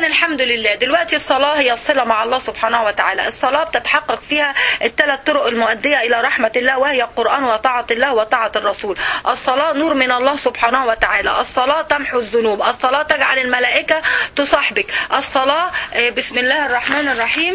الحمد لله دلوقتي الصلاة هي الصلة مع الله سبحانه وتعالى الصلاة بتتحقق فيها الثلاث طرق المؤدية إلى رحمة الله وهي القرآن وطاعة الله وطاعة الرسول الصلاة نور من الله سبحانه وتعالى الصلاة تمحو الذنوب الصلاة تجعل الملائكة تصاحبك الصلاة آه، بسم الله الرحمن الرحيم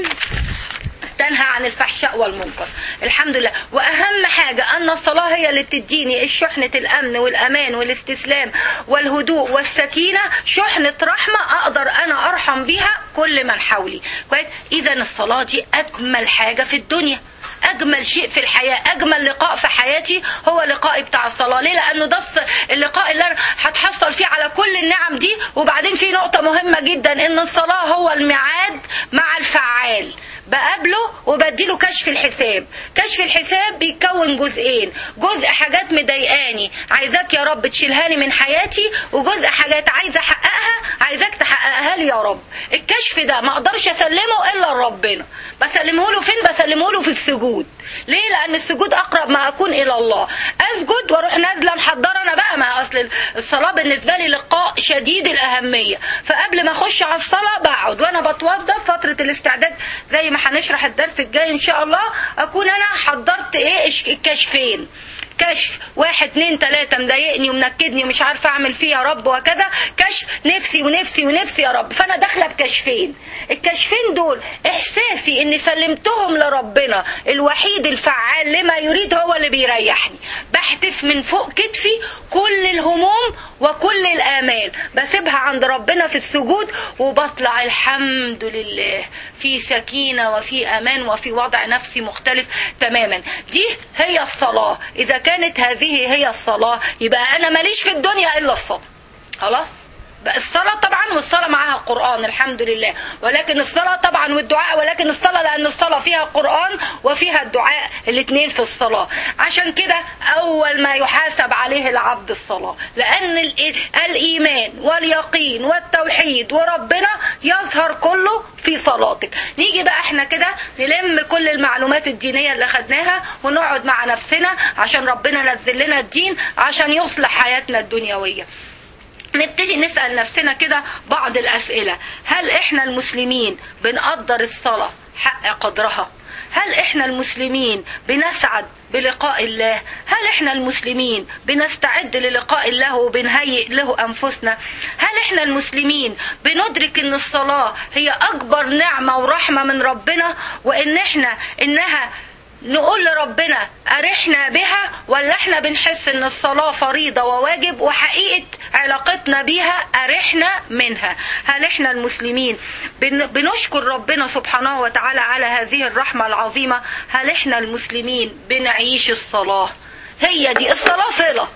تنهى عن الفحشاء والمنكر الحمد لله واهم حاجه ان الصلاه هي اللي بتديني الشحنه الامن والامان والاستسلام والهدوء والسكينه شحنه رحمه اقدر انا ارحم بيها كل من حولي كويس اذا الصلاه دي اجمل حاجه في الدنيا اجمل شيء في الحياه اجمل لقاء في حياتي هو لقائي بتاع الصلاه ليه لانه ده الص- اللقاء اللي انا هتحصل فيه على كل النعم دي وبعدين في نقطه مهمه جدا ان الصلاه هو الميعاد مع الفعال بقابله وبديله كشف الحساب كشف الحساب بيتكون جزئين جزء حاجات مضايقاني عايزاك يا رب تشيلها لي من حياتي وجزء حاجات عايزه احققها عايزاك تحققها لي يا رب الكشف ده ما اقدرش اسلمه الا لربنا بسلمه له فين بسلمه له في السجود ليه لان السجود اقرب ما اكون الى الله اسجد واروح نازله محضره انا بقى ما اصل الصلاه بالنسبه لي لقاء شديد الاهميه فقبل ما اخش على الصلاه بقعد وانا بتوضى فتره الاستعداد زي ما هنشرح الدرس الجاي ان شاء الله اكون انا حضرت ايه الش- الكشفين كشف واحد اتنين تلاتة مضايقني ومنكدني ومش عارفة اعمل فيه يا رب وكذا كشف نفسي ونفسي ونفسي يا رب فانا داخلة بكشفين الكشفين دول احساسي اني سلمتهم لربنا الوحيد الفعال لما يريد هو اللي بيريحني بحتف من فوق كتفي كل الهموم وكل الامال بسيبها عند ربنا في السجود وبطلع الحمد لله في سكينة وفي امان وفي وضع نفسي مختلف تماما دي هي الصلاة اذا كانت هذه هي الصلاة يبقى انا ماليش في الدنيا الا الصلاة خلاص بقى الصلاة طبعا والصلاة معاها قرآن الحمد لله ولكن الصلاة طبعا والدعاء ولكن الصلاة لأن الصلاة فيها قرآن وفيها الدعاء الاثنين في الصلاة عشان كده أول ما يحاسب عليه العبد الصلاة لأن ال- الإيمان واليقين والتوحيد وربنا يظهر كله في صلاتك نيجي بقى احنا كده نلم كل المعلومات الدينية اللي خدناها ونقعد مع نفسنا عشان ربنا نزل لنا الدين عشان يصلح حياتنا الدنيوية نبتدي نسأل نفسنا كده بعض الأسئلة هل إحنا المسلمين بنقدر الصلاة حق قدرها هل إحنا المسلمين بنسعد بلقاء الله هل إحنا المسلمين بنستعد للقاء الله وبنهيئ له أنفسنا هل إحنا المسلمين بندرك إن الصلاة هي أكبر نعمة ورحمة من ربنا وإن إحنا إنها نقول لربنا أرحنا بها ولا احنا بنحس ان الصلاة فريضة وواجب وحقيقة علاقتنا بيها أرحنا منها هل احنا المسلمين بن- بنشكر ربنا سبحانه وتعالى على هذه الرحمة العظيمة هل احنا المسلمين بنعيش الصلاة هي دي الصلاة صلة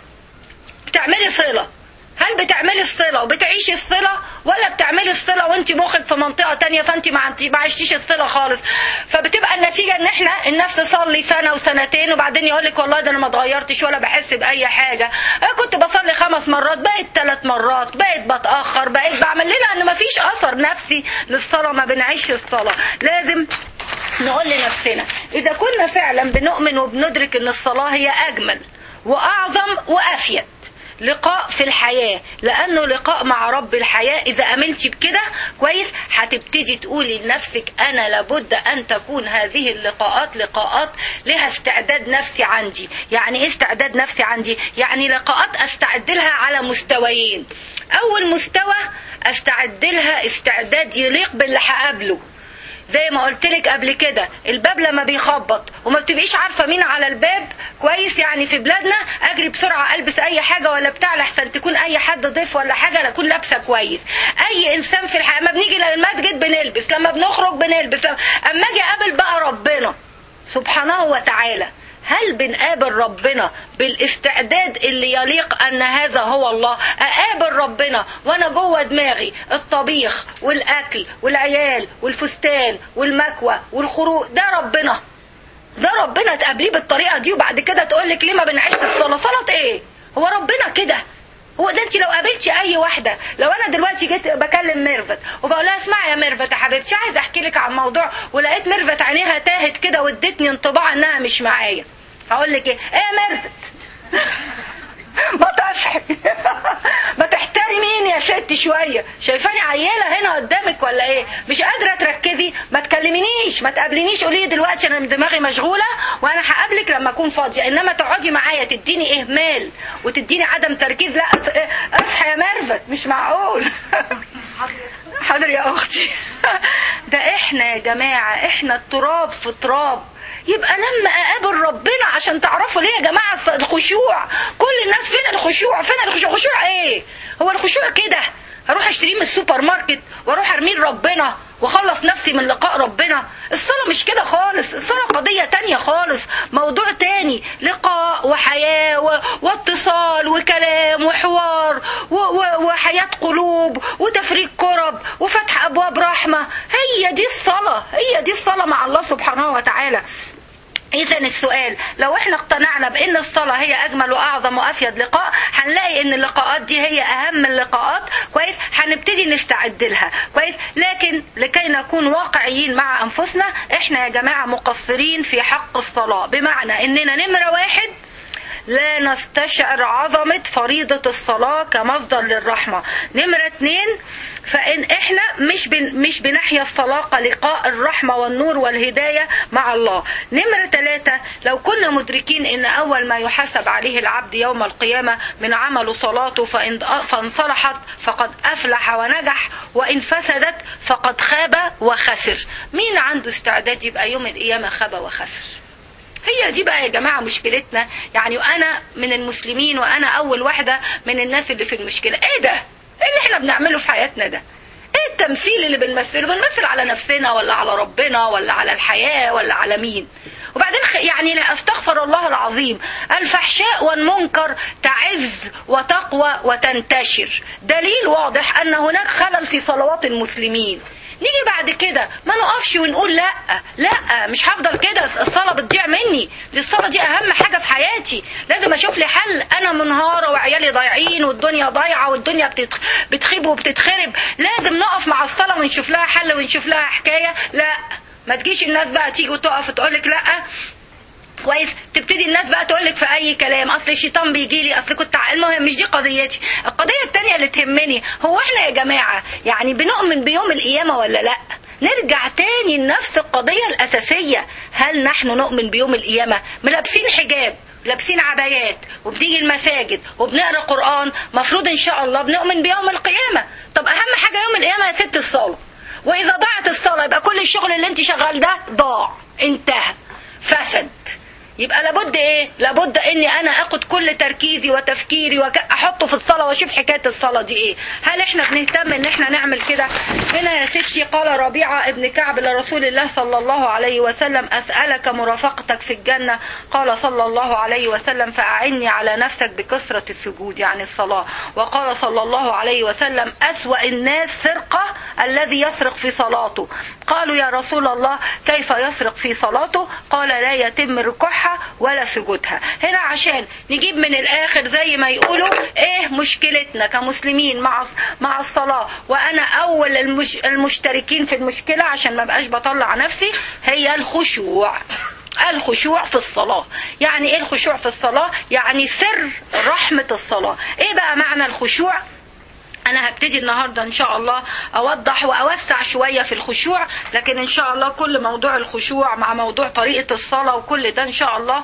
بتعملي صلة هل بتعملي الصلة وبتعيشي الصلة ولا بتعملي الصلة وانت مخك في منطقة تانية فانت ما عندي- ما عشتيش الصلة خالص فبتبقى النتيجة ان احنا الناس تصلي سنة وسنتين وبعدين يقول لك والله ده انا ما اتغيرتش ولا بحس بأي حاجة انا كنت بصلي خمس مرات بقيت ثلاث مرات بقيت بتأخر بقيت بعمل لنا ان ما فيش اثر نفسي للصلاة ما بنعيش الصلاة لازم نقول لنفسنا اذا كنا فعلا بنؤمن وبندرك ان الصلاة هي اجمل واعظم وافيد لقاء في الحياة لأنه لقاء مع رب الحياة إذا أملتي بكده كويس هتبتدي تقولي لنفسك أنا لابد أن تكون هذه اللقاءات لقاءات لها استعداد نفسي عندي يعني إيه استعداد نفسي عندي يعني لقاءات أستعد لها على مستويين أول مستوى أستعد لها استعداد يليق باللي هقابله زي ما قلت لك قبل كده الباب لما بيخبط وما بتبقيش عارفه مين على الباب كويس يعني في بلادنا اجري بسرعه البس اي حاجه ولا بتاع لحسن تكون اي حد ضيف ولا حاجه لا اكون لابسه كويس اي انسان في الحياه ما بنيجي للمسجد بنلبس لما بنخرج بنلبس اما اجي اقابل بقى ربنا سبحانه وتعالى هل بنقابل ربنا بالاستعداد اللي يليق ان هذا هو الله اقابل ربنا وانا جوه دماغي الطبيخ والاكل والعيال والفستان والمكوى والخروج ده ربنا ده ربنا تقابليه بالطريقه دي وبعد كده تقول لك ليه ما بنعيش الصلاه صلاه ايه هو ربنا كده هو ده انت لو قابلتي اي واحده لو انا دلوقتي جيت بكلم ميرفت وبقول لها اسمعي يا ميرفت يا حبيبتي عايزه احكي لك عن موضوع ولقيت ميرفت عينيها تاهت كده وادتني انطباع انها مش معايا هقول لك ايه ايه يا ميرفت ما تصحي ما تحترمي تكبري مين يا ست شويه شايفاني عيله هنا قدامك ولا ايه مش قادره تركزي ما تكلمينيش ما تقابلينيش قولي لي دلوقتي انا دماغي مشغوله وانا هقابلك لما اكون فاضيه انما تقعدي معايا تديني اهمال وتديني عدم تركيز لا اصحى يا مرفت مش معقول حاضر يا اختي ده احنا يا جماعه احنا التراب في تراب يبقى لما اقابل ربنا عشان تعرفوا ليه يا جماعه الخشوع كل الناس فين الخشوع فين الخشوع خشوع ايه هو الخشوع كده اروح اشتريه من السوبر ماركت واروح ارميه لربنا واخلص نفسي من لقاء ربنا الصلاة مش كده خالص الصلاة قضية تانية خالص موضوع تاني لقاء وحياة و... واتصال وكلام وحوار و... و... وحياة قلوب وتفريق كرب وفتح ابواب رحمة هي دي الصلاة هي دي الصلاة مع الله سبحانه وتعالى إذا السؤال لو احنا اقتنعنا بأن الصلاة هي أجمل وأعظم وأفيد لقاء هنلاقي أن اللقاءات دي هي أهم اللقاءات كويس هنبتدي نستعد لها كويس لكن لكي نكون واقعيين مع أنفسنا احنا يا جماعة مقصرين في حق الصلاة بمعنى أننا نمرة واحد لا نستشعر عظمة فريضة الصلاة كمصدر للرحمة نمرة اتنين فإن احنا مش بن مش بنحيا الصلاة كلقاء الرحمة والنور والهداية مع الله نمرة ثلاثة لو كنا مدركين ان اول ما يحاسب عليه العبد يوم القيامة من عمل صلاته فإن فانصلحت فقد افلح ونجح وان فسدت فقد خاب وخسر مين عنده استعداد يبقى يوم القيامة خاب وخسر هي دي بقى يا جماعة مشكلتنا يعني وأنا من المسلمين وأنا أول واحدة من الناس اللي في المشكلة إيه ده؟ إيه اللي إحنا بنعمله في حياتنا ده؟ إيه التمثيل اللي بنمثله؟ بنمثل على نفسنا ولا على ربنا ولا على الحياة ولا على مين؟ وبعدين يعني لا استغفر الله العظيم الفحشاء والمنكر تعز وتقوى وتنتشر دليل واضح أن هناك خلل في صلوات المسلمين نيجي بعد كده ما نقفش ونقول لا لا مش هفضل كده الصلاة بتضيع مني دي الصلاة دي أهم حاجة في حياتي لازم أشوف لي حل أنا منهارة وعيالي ضايعين والدنيا ضايعة والدنيا بتخيب وبتتخرب لازم نقف مع الصلاة ونشوف لها حل ونشوف لها حكاية لا ما تجيش الناس بقى تيجي وتقف تقولك لا كويس تبتدي الناس بقى تقول لك في اي كلام اصل الشيطان بيجي لي اصل كنت المهم مش دي قضيتي القضيه الثانيه اللي تهمني هو احنا يا جماعه يعني بنؤمن بيوم القيامه ولا لا نرجع تاني لنفس القضيه الاساسيه هل نحن نؤمن بيوم القيامه ملابسين حجاب لابسين عبايات وبنيجي المساجد وبنقرا قران مفروض ان شاء الله بنؤمن بيوم القيامه طب اهم حاجه يوم القيامه يا ست الصلاه واذا ضاعت الصلاه يبقى كل الشغل اللي انت شغال ده ضاع انتهى فسد يبقى لابد ايه لابد اني انا اخد كل تركيزي وتفكيري واحطه في الصلاه واشوف حكايه الصلاه دي ايه هل احنا بنهتم ان احنا نعمل كده هنا يا ستي قال ربيعه ابن كعب لرسول الله صلى الله عليه وسلم اسالك مرافقتك في الجنه قال صلى الله عليه وسلم فاعني على نفسك بكثره السجود يعني الصلاه وقال صلى الله عليه وسلم اسوا الناس سرقه الذي يسرق في صلاته قالوا يا رسول الله كيف يسرق في صلاته قال لا يتم ركوعها ولا سجودها هنا عشان نجيب من الاخر زي ما يقولوا ايه مشكلتنا كمسلمين مع مع الصلاه وانا اول المش المشتركين في المشكله عشان ما بقاش بطلع نفسي هي الخشوع الخشوع في الصلاة يعني ايه الخشوع في الصلاة يعني سر رحمة الصلاة ايه بقى معنى الخشوع انا هبتدي النهاردة ان شاء الله اوضح واوسع شوية في الخشوع لكن ان شاء الله كل موضوع الخشوع مع موضوع طريقة الصلاة وكل ده ان شاء الله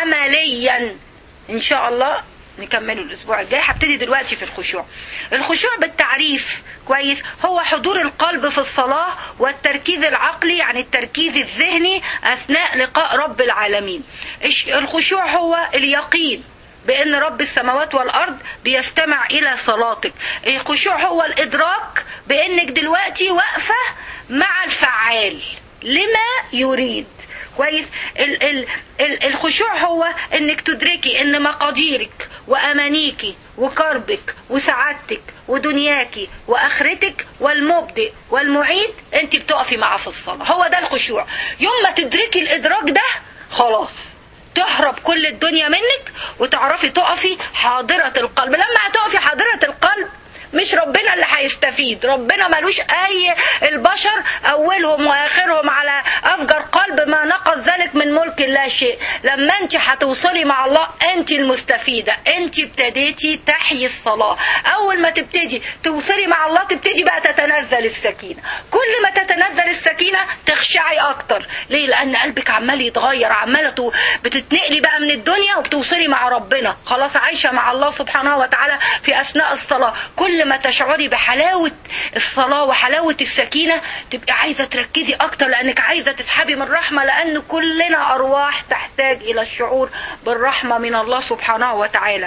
عمليا ان شاء الله نكمله الاسبوع الجاي هبتدي دلوقتي في الخشوع الخشوع بالتعريف كويس هو حضور القلب في الصلاة والتركيز العقلي يعني التركيز الذهني اثناء لقاء رب العالمين الخشوع هو اليقين بأن رب السماوات والأرض بيستمع إلى صلاتك الخشوع هو الإدراك بأنك دلوقتي واقفة مع الفعال لما يريد كويس ال ال ال الخشوع هو انك تدركي ان مقاديرك وامانيكي وكربك وسعادتك ودنياكي واخرتك والمبدئ والمعيد انت بتقفي معاه في الصلاه هو ده الخشوع يوم ما تدركي الادراك ده خلاص تهرب كل الدنيا منك وتعرفي تقفي حاضرة القلب لما هتقفي حاضرة القلب مش ربنا اللي هيستفيد ربنا ملوش اي البشر اولهم واخرهم على افجر قلب ما نقص ذلك من ملك الله شيء لما انت هتوصلي مع الله انت المستفيدة انت ابتديتي تحيي الصلاة اول ما تبتدي توصلي مع الله تبتدي بقى تتنزل السكينة كل ما تتنزل السكينة تخشعي اكتر ليه لان قلبك عمال يتغير عمالة بتتنقلي بقى من الدنيا وبتوصلي مع ربنا خلاص عايشة مع الله سبحانه وتعالى في اثناء الصلاة كل ما تشعري بحلاوة الصلاة وحلاوة السكينة تبقي عايزة تركزي اكتر لانك عايزة تسحبي من رحمة لان كلنا ارواح تحتاج الى الشعور بالرحمة من الله سبحانه وتعالى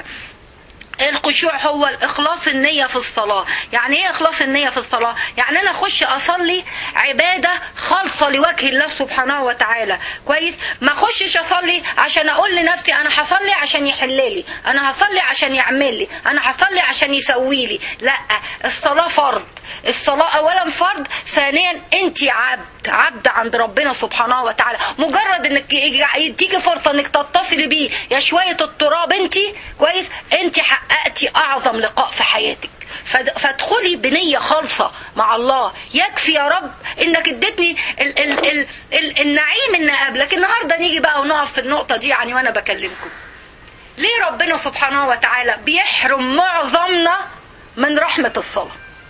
الخشوع هو الاخلاص النيه في الصلاه يعني ايه اخلاص النيه في الصلاه يعني انا اخش اصلي عباده خالصه لوجه الله سبحانه وتعالى كويس ما اخشش اصلي عشان اقول لنفسي انا هصلي عشان يحل لي انا هصلي عشان يعمل لي انا هصلي عشان يسوي لي لا الصلاه فرض الصلاة أولا فرض ثانيا أنت عبد عبد عند ربنا سبحانه وتعالى مجرد أنك تيجي فرصة أنك تتصلي بيه يا شوية التراب أنت كويس أنت حققتي أعظم لقاء في حياتك فادخلي بنية خالصة مع الله يكفي يا رب انك اديتني ال ال ال ال النعيم ان اقابلك النهاردة نيجي بقى ونقف في النقطة دي يعني وانا بكلمكم ليه ربنا سبحانه وتعالى بيحرم معظمنا من رحمة الصلاة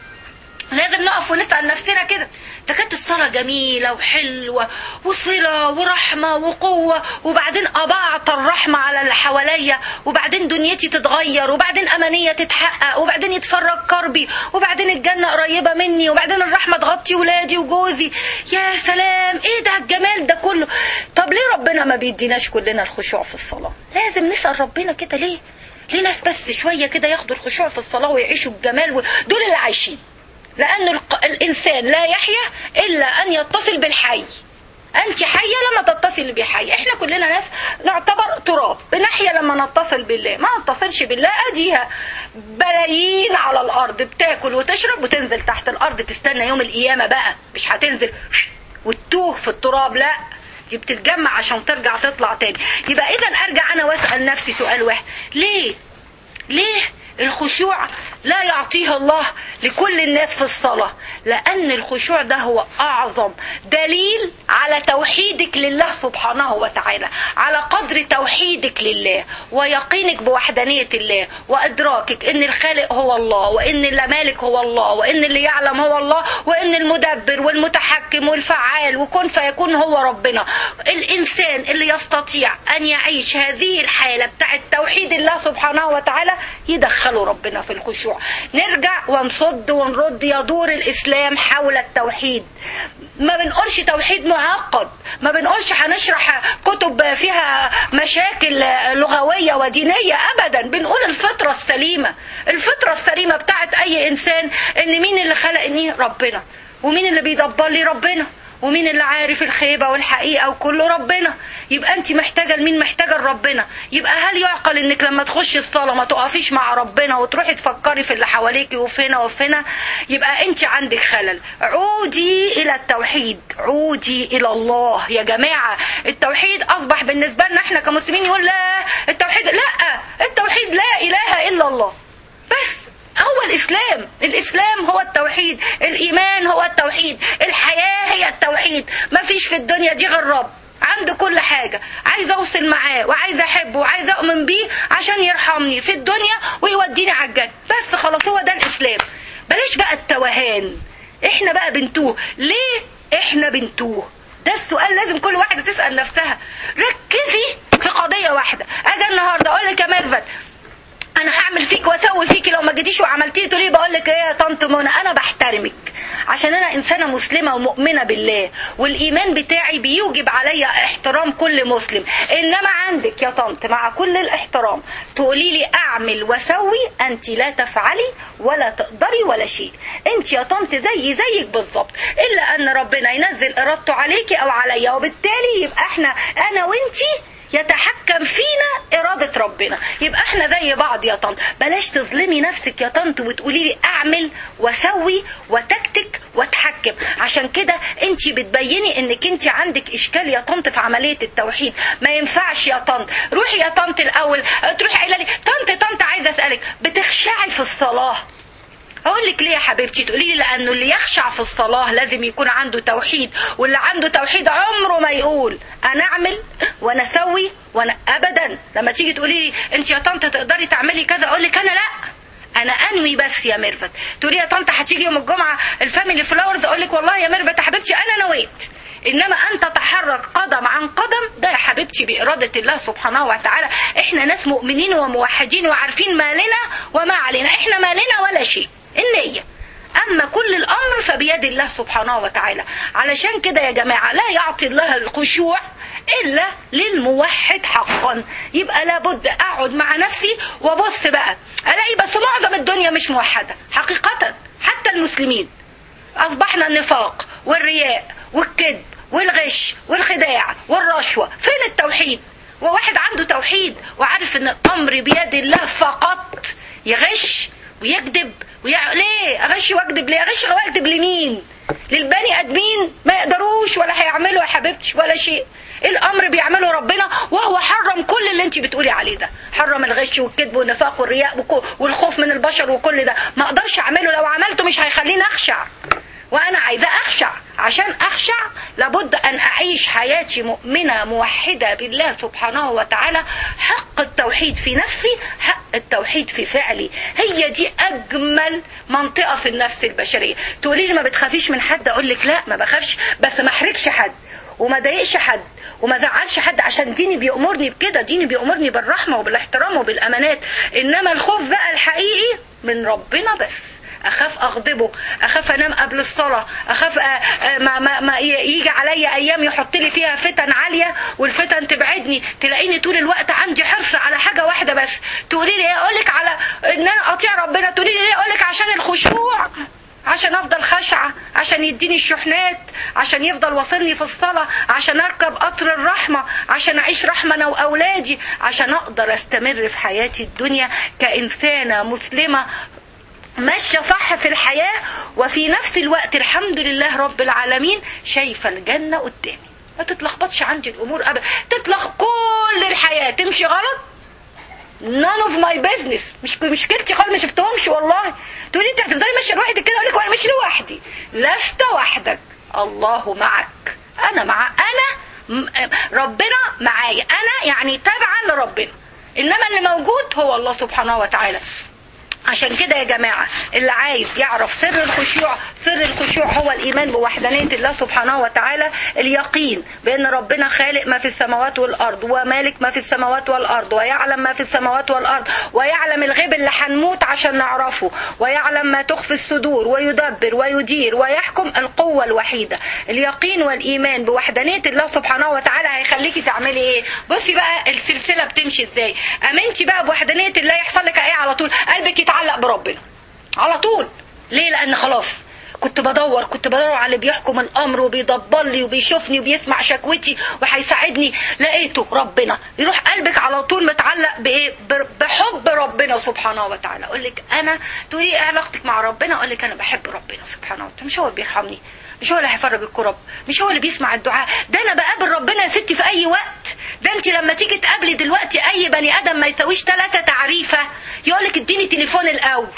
لازم نقف ونسأل نفسنا كده ده كانت الصلاة جميلة وحلوة وصلة ورحمة وقوة وبعدين أبعت الرحمة على اللي حواليا وبعدين دنيتي تتغير وبعدين أمانية تتحقق وبعدين يتفرج كربي وبعدين الجنة قريبة مني وبعدين الرحمة تغطي ولادي وجوزي يا سلام ايه ده الجمال ده كله طب ليه ربنا ما بيديناش كلنا الخشوع في الصلاة لازم نسأل ربنا كده ليه ليه ناس بس شوية كده ياخدوا الخشوع في الصلاة ويعيشوا بجمال دول اللي عايشين لأن الإنسان لا يحيا إلا أن يتصل بالحي أنت حية لما تتصل بحي إحنا كلنا ناس نعتبر تراب بنحيا لما نتصل بالله ما نتصلش بالله أديها بلايين على الأرض بتاكل وتشرب وتنزل تحت الأرض تستنى يوم القيامة بقى مش هتنزل وتوه في التراب لا دي بتتجمع عشان ترجع تطلع تاني يبقى إذا أرجع أنا وأسأل نفسي سؤال واحد ليه ليه الخشوع لا يعطيه الله لكل الناس في الصلاة لأن الخشوع ده هو أعظم دليل على توحيدك لله سبحانه وتعالى على قدر توحيدك لله ويقينك بوحدانية الله وإدراكك إن الخالق هو الله وإن المالك هو الله وإن اللي يعلم هو الله وإن المدبر والمتحكم والفعال وكن فيكون هو ربنا الإنسان اللي يستطيع أن يعيش هذه الحالة بتاعت توحيد الله سبحانه وتعالى يدخلوا ربنا في الخشوع نرجع ونصد ونرد يدور الإسلام حول التوحيد ما بنقولش توحيد معقد ما بنقولش هنشرح كتب فيها مشاكل لغوية ودينية أبدا بنقول الفطرة السليمة الفطرة السليمة بتاعت أي إنسان إن مين اللي خلقني ربنا ومين اللي بيدبر لي ربنا ومين اللي عارف الخيبة والحقيقة وكله ربنا يبقى انت محتاجة لمين محتاجة لربنا يبقى هل يعقل انك لما تخشي الصلاة ما تقفيش مع ربنا وتروحي تفكري في اللي حواليكي وفي هنا وفي هنا يبقى انت عندك خلل عودي الى التوحيد عودي الى الله يا جماعة التوحيد اصبح بالنسبة لنا احنا كمسلمين يقول لا التوحيد لا التوحيد لا اله الا الله بس هو الإسلام الإسلام هو التوحيد الإيمان هو التوحيد الحياة هي التوحيد ما فيش في الدنيا دي غير رب عنده كل حاجة عايز أوصل معاه وعايز أحبه وعايز أؤمن بيه عشان يرحمني في الدنيا ويوديني على الجنة بس خلاص هو ده الإسلام بلاش بقى التوهان احنا بقى بنتوه ليه احنا بنتوه ده السؤال لازم كل واحدة تسأل نفسها ركزي في قضية واحدة اجي النهاردة اقول لك يا ميرفت انا هعمل فيك واسوي فيك لو ما جيتيش وعملتي تقولي بقول لك ايه يا طنط منى انا بحترمك عشان انا انسانه مسلمه ومؤمنه بالله والايمان بتاعي بيوجب عليا احترام كل مسلم انما عندك يا طنط مع كل الاحترام تقولي لي اعمل واسوي انت لا تفعلي ولا تقدري ولا شيء انت يا طنط زي زيك بالظبط الا ان ربنا ينزل ارادته عليكي او عليا وبالتالي يبقى احنا انا وانتي يتحكم فينا إرادة ربنا يبقى احنا زي بعض يا طنط بلاش تظلمي نفسك يا طنط وتقولي لي اعمل واسوي وتكتك واتحكم عشان كده انت بتبيني انك انت عندك اشكال يا طنط في عملية التوحيد ما ينفعش يا طنط روحي يا طنط الاول تروحي قايله لي طنط طنط عايزه اسالك بتخشعي في الصلاه اقول لك ليه يا حبيبتي تقولي لي لانه اللي يخشع في الصلاه لازم يكون عنده توحيد واللي عنده توحيد عمره ما يقول انا اعمل وانا اسوي وانا ابدا لما تيجي تقولي لي انت يا طنط تقدري تعملي كذا اقول لك انا لا انا انوي بس يا ميرفت تقولي يا طنط هتيجي يوم الجمعه الفاميلي فلاورز اقول لك والله يا ميرفت يا حبيبتي انا نويت انما ان تتحرك قدم عن قدم ده يا حبيبتي باراده الله سبحانه وتعالى احنا ناس مؤمنين وموحدين وعارفين ما لنا وما علينا احنا ما لنا ولا شيء النيه اما كل الامر فبيد الله سبحانه وتعالى علشان كده يا جماعه لا يعطي الله الخشوع الا للموحد حقا يبقى لابد اقعد مع نفسي وابص بقى الاقي بس معظم الدنيا مش موحده حقيقه حتى المسلمين اصبحنا النفاق والرياء والكذب والغش والخداع والرشوه فين التوحيد وواحد عنده توحيد وعارف ان الامر بيد الله فقط يغش ويكذب ويع... ليه اغش واكذب ليه اغش واكذب لمين للبني ادمين ما يقدروش ولا هيعملوا يا حبيبتي ولا شيء الامر بيعمله ربنا وهو حرم كل اللي انت بتقولي عليه ده حرم الغش والكذب والنفاق والرياء والخوف من البشر وكل ده ما اقدرش اعمله لو عملته مش هيخليني اخشع وانا عايزه اخشع عشان اخشع لابد ان اعيش حياتي مؤمنه موحده بالله سبحانه وتعالى حق التوحيد في نفسي حق التوحيد في فعلي هي دي اجمل منطقه في النفس البشريه تقولي لي ما بتخافيش من حد اقول لك لا ما بخافش بس ما احرجش حد وما ضايقش حد وما زعلش حد عشان ديني بيأمرني بكده ديني بيأمرني بالرحمة وبالاحترام وبالأمانات إنما الخوف بقى الحقيقي من ربنا بس اخاف اغضبه اخاف انام قبل الصلاه اخاف ما, ما, ما يجي عليا ايام يحط لي فيها فتن عاليه والفتن تبعدني تلاقيني طول الوقت عندي حرص على حاجه واحده بس تقولي لي اقول لك على ان انا اطيع ربنا تقولي لي ليه اقول لك عشان الخشوع عشان افضل خشعة عشان يديني الشحنات عشان يفضل واصلني في الصلاة عشان اركب قطر الرحمة عشان اعيش رحمة انا واولادي عشان اقدر استمر في حياتي الدنيا كانسانة مسلمة ماشية صح في الحياة وفي نفس الوقت الحمد لله رب العالمين شايفة الجنة قدامي ما تتلخبطش عندي الامور ابدا تتلخ كل الحياة تمشي غلط none of my business مش مشكلتي خالص ما شفتهمش والله تقولي انت هتفضلي ماشيه لوحدك كده اقول لك وانا ماشي لوحدي لست وحدك الله معك انا مع انا ربنا معايا انا يعني تابعه لربنا انما اللي موجود هو الله سبحانه وتعالى عشان كده يا جماعة اللي عايز يعرف سر الخشوع سر الخشوع هو الإيمان بوحدانية الله سبحانه وتعالى اليقين بأن ربنا خالق ما في السماوات والأرض ومالك ما في السماوات والأرض ويعلم ما في السماوات والأرض ويعلم الغيب اللي هنموت عشان نعرفه ويعلم ما تخفي الصدور ويدبر ويدير ويحكم القوة الوحيدة اليقين والإيمان بوحدانية الله سبحانه وتعالى هيخليكي تعملي إيه بصي بقى السلسلة بتمشي إزاي أمنتي بقى بوحدانية الله يحصل لك إيه على طول قلبك يتعلق متعلق بربنا على طول ليه لان خلاص كنت بدور كنت بدور على اللي بيحكم الامر وبيدبر لي وبيشوفني وبيسمع شكوتي وهيساعدني لقيته ربنا يروح قلبك على طول متعلق بايه بحب ربنا سبحانه وتعالى اقول لك انا تقولي ايه علاقتك مع ربنا اقول لك انا بحب ربنا سبحانه وتعالى مش هو اللي بيرحمني مش هو اللي هيفرج الكرب مش هو اللي بيسمع الدعاء ده انا بقابل ربنا يا ستي في اي وقت ده انت لما تيجي تقابلي دلوقتي اي بني ادم ما يساويش ثلاثة تعريفة يقول لك اديني تليفون الاول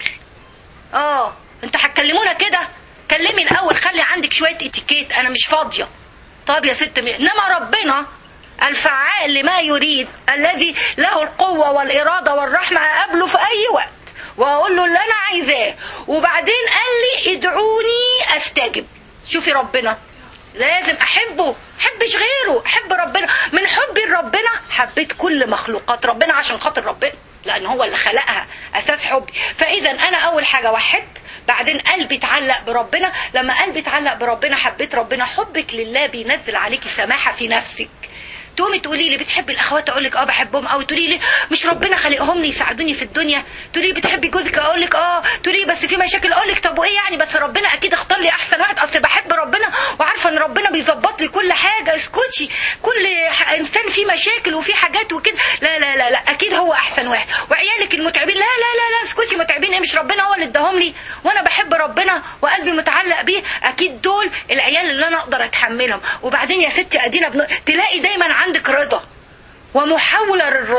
اه انتوا هتكلمونا كده كلمي الاول خلي عندك شوية اتيكيت انا مش فاضية طب يا ست انما ربنا الفعال لما يريد الذي له القوة والإرادة والرحمة أقابله في أي وقت وأقول له اللي أنا عايزاه وبعدين قال لي ادعوني أستجب شوفي ربنا لازم احبه حبش غيره احب ربنا من حبي لربنا حبيت كل مخلوقات ربنا عشان خاطر ربنا لان هو اللي خلقها اساس حبي فاذا انا اول حاجه وحدت بعدين قلبي اتعلق بربنا لما قلبي اتعلق بربنا حبيت ربنا حبك لله بينزل عليكي سماحه في نفسك تقومي تقولي لي بتحبي الاخوات اقول لك اه بحبهم قوي تقولي لي مش ربنا خلقهم لي يساعدوني في الدنيا تقولي لي بتحبي جوزك اقول لك اه تقولي لي بس في مشاكل اقول لك طب وايه يعني بس ربنا اكيد اختار لي احسن واحد اصل بحب ربنا وعارفه ان ربنا بيظبط لي كل حاجه اسكتي كل انسان فيه مشاكل وفيه حاجات وكده لا لا لا لا اكيد هو احسن واحد وعيالك المتعبين لا لا لا لا اسكتي متعبين ايه مش ربنا هو اللي اداهم لي وانا بحب ربنا وقلبي متعلق بيه اكيد دول العيال اللي انا اقدر اتحملهم وبعدين يا ستي ادينا بن... تلاقي دايما عندك رضا ومحاولة للرضا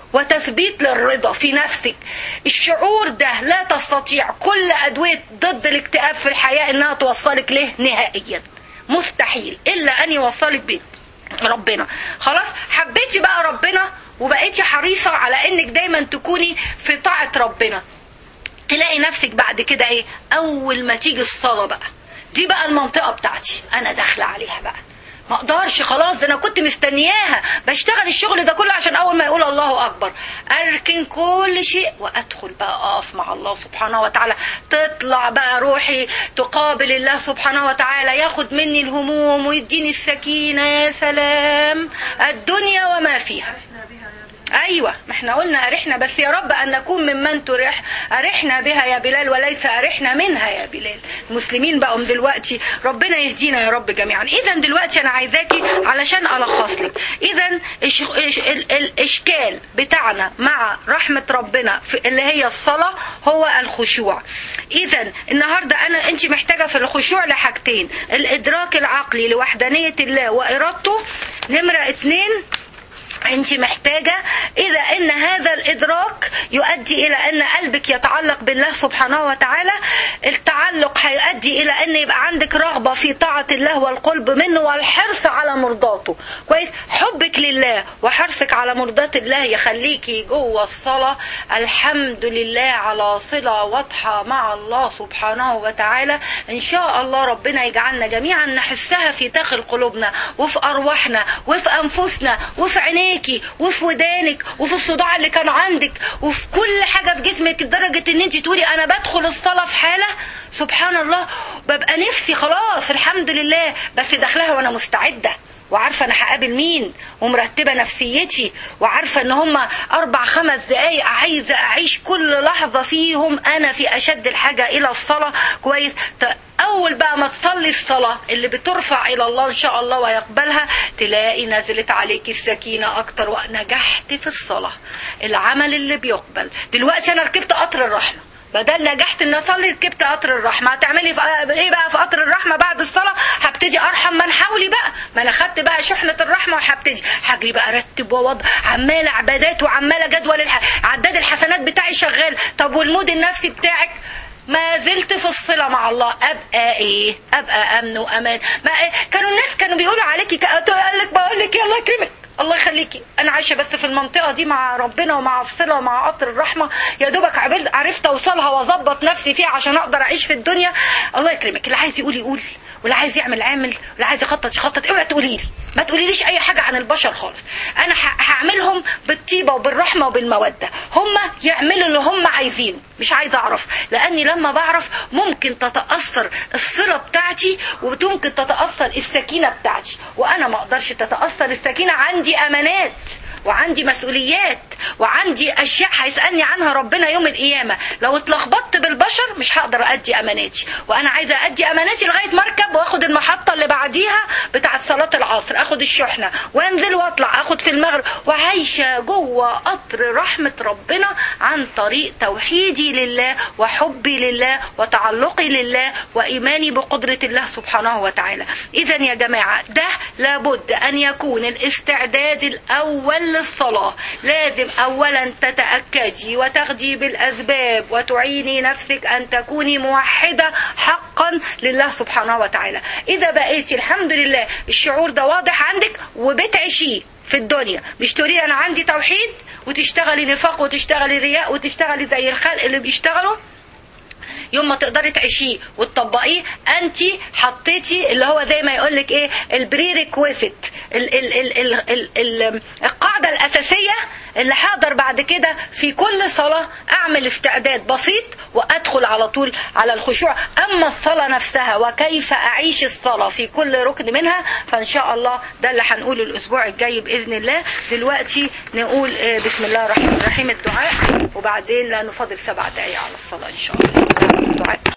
وتثبيت للرضا في نفسك الشعور ده لا تستطيع كل أدوية ضد الاكتئاب في الحياة إنها توصلك له نهائيا مستحيل إلا أن يوصلك به ربنا خلاص حبيتي بقى ربنا وبقيتي حريصة على انك دايما تكوني في طاعة ربنا تلاقي نفسك بعد كده ايه اول ما تيجي الصلاة بقى دي بقى المنطقة بتاعتي انا داخلة عليها بقى ما اقدرش خلاص ده انا كنت مستنياها بشتغل الشغل ده كله عشان اول ما يقول الله اكبر اركن كل شيء وادخل بقى اقف مع الله سبحانه وتعالى تطلع بقى روحي تقابل الله سبحانه وتعالى ياخد مني الهموم ويديني السكينه يا سلام الدنيا وما فيها ايوه ما احنا قلنا ارحنا بس يا رب ان نكون ممن ترح ارحنا بها يا بلال وليس ارحنا منها يا بلال المسلمين بقوا دلوقتي ربنا يهدينا يا رب جميعا اذا دلوقتي انا عايزاكي علشان الخص لك اذا الاشكال بتاعنا مع رحمه ربنا في اللي هي الصلاه هو الخشوع اذا النهارده انا انت محتاجه في الخشوع لحاجتين الادراك العقلي لوحدانيه الله وارادته نمره اتنين انت محتاجة إذا ان هذا الادراك يؤدي الى ان قلبك يتعلق بالله سبحانه وتعالى التعلق هيؤدي الى ان يبقى عندك رغبة في طاعة الله والقرب منه والحرص على مرضاته كويس حبك لله وحرصك على مرضاة الله يخليكي جوه الصلاة الحمد لله على صلة واضحة مع الله سبحانه وتعالى ان شاء الله ربنا يجعلنا جميعا نحسها في داخل قلوبنا وفي ارواحنا وفي انفسنا وفي عينينا عينيكي وفي ودانك وفي الصداع اللي كان عندك وفي كل حاجه في جسمك لدرجه ان انت تقولي انا بدخل الصلاه في حاله سبحان الله ببقى نفسي خلاص الحمد لله بس داخلها وانا مستعده وعارفه انا هقابل مين ومرتبه نفسيتي وعارفه ان هما اربع خمس دقايق عايزه اعيش كل لحظه فيهم انا في اشد الحاجه الى الصلاه كويس اول بقى ما تصلي الصلاه اللي بترفع الى الله ان شاء الله ويقبلها تلاقي نزلت عليك السكينه اكتر ونجحت في الصلاه العمل اللي بيقبل دلوقتي انا ركبت قطر الرحمه بدل نجحت ان اصلي ركبت قطر الرحمه هتعملي في ايه بقى في قطر الرحمه بعد الصلاه هبتدي ارحم من حولي بقى ما انا خدت بقى شحنه الرحمه وهبتدي هجري بقى ارتب ووضع عماله عبادات وعماله جدول الح... عداد الحسنات بتاعي شغال طب والمود النفسي بتاعك ما زلت في الصله مع الله ابقى ايه ابقى امن وامان ما إيه؟ كانوا الناس كانوا بيقولوا عليكي قال لك بقول لك يلا يكرمك الله يخليكي انا عايشه بس في المنطقه دي مع ربنا ومع الصله ومع قطر الرحمه يا دوبك عرفت اوصلها واظبط نفسي فيها عشان اقدر اعيش في الدنيا الله يكرمك اللي عايز يقول يقول واللي عايز يعمل عامل واللي عايز يخطط يخطط اوعي تقولي لي ما تقوليليش اي حاجه عن البشر خالص انا هعملهم بالطيبه وبالرحمه وبالموده هم يعملوا اللي هم عايزينه مش عايزه اعرف لاني لما بعرف ممكن تتاثر الصله بتاعتي وممكن تتاثر السكينه بتاعتي وانا ما اقدرش تتاثر السكينه عندي امانات وعندي مسؤوليات وعندي اشياء هيسالني عنها ربنا يوم القيامه لو اتلخبطت بالبشر مش هقدر ادي اماناتي وانا عايزه ادي اماناتي لغايه ما اركب واخد المحطه اللي بعديها بتاعه صلاه العصر اخد الشحنه وانزل واطلع اخد في المغرب وعايشه جوه قطر رحمه ربنا عن طريق توحيدي لله وحبي لله وتعلقي لله وايماني بقدره الله سبحانه وتعالى اذا يا جماعه ده لابد ان يكون الاستعداد الاول للصلاه لازم اولا تتاكدي وتاخدي بالاسباب وتعيني نفسك ان تكوني موحده حقا لله سبحانه وتعالى اذا بقيتي الحمد لله الشعور ده واضح عندك وبتعيشيه في الدنيا مش تقولي انا عندي توحيد وتشتغلي نفاق وتشتغلي رياء وتشتغلي زي الخلق اللي بيشتغلوا يوم ما تقدري تعيشيه وتطبقيه انت حطيتي اللي هو زي ما يقول لك ايه البري ريكويست ال ال ال ال ال ال القاعده الاساسيه اللي هقدر بعد كده في كل صلاه اعمل استعداد بسيط وادخل على طول على الخشوع اما الصلاه نفسها وكيف اعيش الصلاه في كل ركن منها فان شاء الله ده اللي هنقوله الاسبوع الجاي باذن الله دلوقتي نقول بسم الله الرحمن الرحيم الدعاء وبعدين لا نفضل سبع دقايق على الصلاه ان شاء الله الدعاء